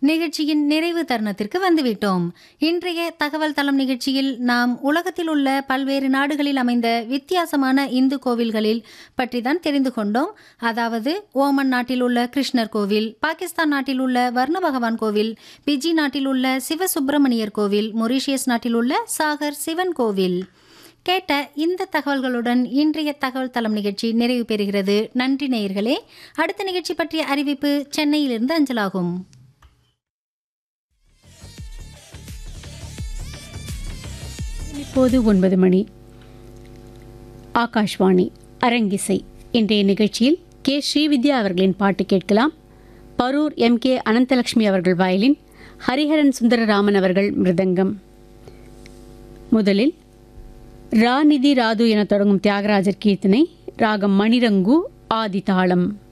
நிகழ்ச்சியின் நிறைவு தருணத்திற்கு வந்துவிட்டோம் இன்றைய தகவல் தளம் நிகழ்ச்சியில் நாம் உலகத்தில் உள்ள பல்வேறு நாடுகளில் அமைந்த வித்தியாசமான இந்து கோவில்களில் பற்றி தான் தெரிந்து கொண்டோம் அதாவது ஓமன் நாட்டில் உள்ள கிருஷ்ணர் கோவில் பாகிஸ்தான் நாட்டில் உள்ள வர்ண பகவான் கோவில் பிஜி நாட்டில் உள்ள சிவசுப்பிரமணியர் கோவில் மொரீஷியஸ் நாட்டில் உள்ள சாகர் சிவன் கோவில் கேட்ட இந்த தகவல்களுடன் இன்றைய தகவல் தளம் நிகழ்ச்சி நிறைவு பெறுகிறது நன்றி நேயர்களே அடுத்த நிகழ்ச்சி பற்றிய அறிவிப்பு சென்னையிலிருந்து அஞ்சலாகும் இப்போது ஒன்பது மணி ஆகாஷ்வாணி அரங்கிசை இன்றைய நிகழ்ச்சியில் கே ஸ்ரீவித்யா அவர்களின் பாட்டு கேட்கலாம் பரூர் எம் கே அனந்தலட்சுமி அவர்கள் வயலின் ஹரிஹரன் சுந்தரராமன் அவர்கள் மிருதங்கம் முதலில் ராநிதி ராது என தொடங்கும் தியாகராஜர் கீர்த்தனை ராகம் மணிரங்கு ஆதி தாளம்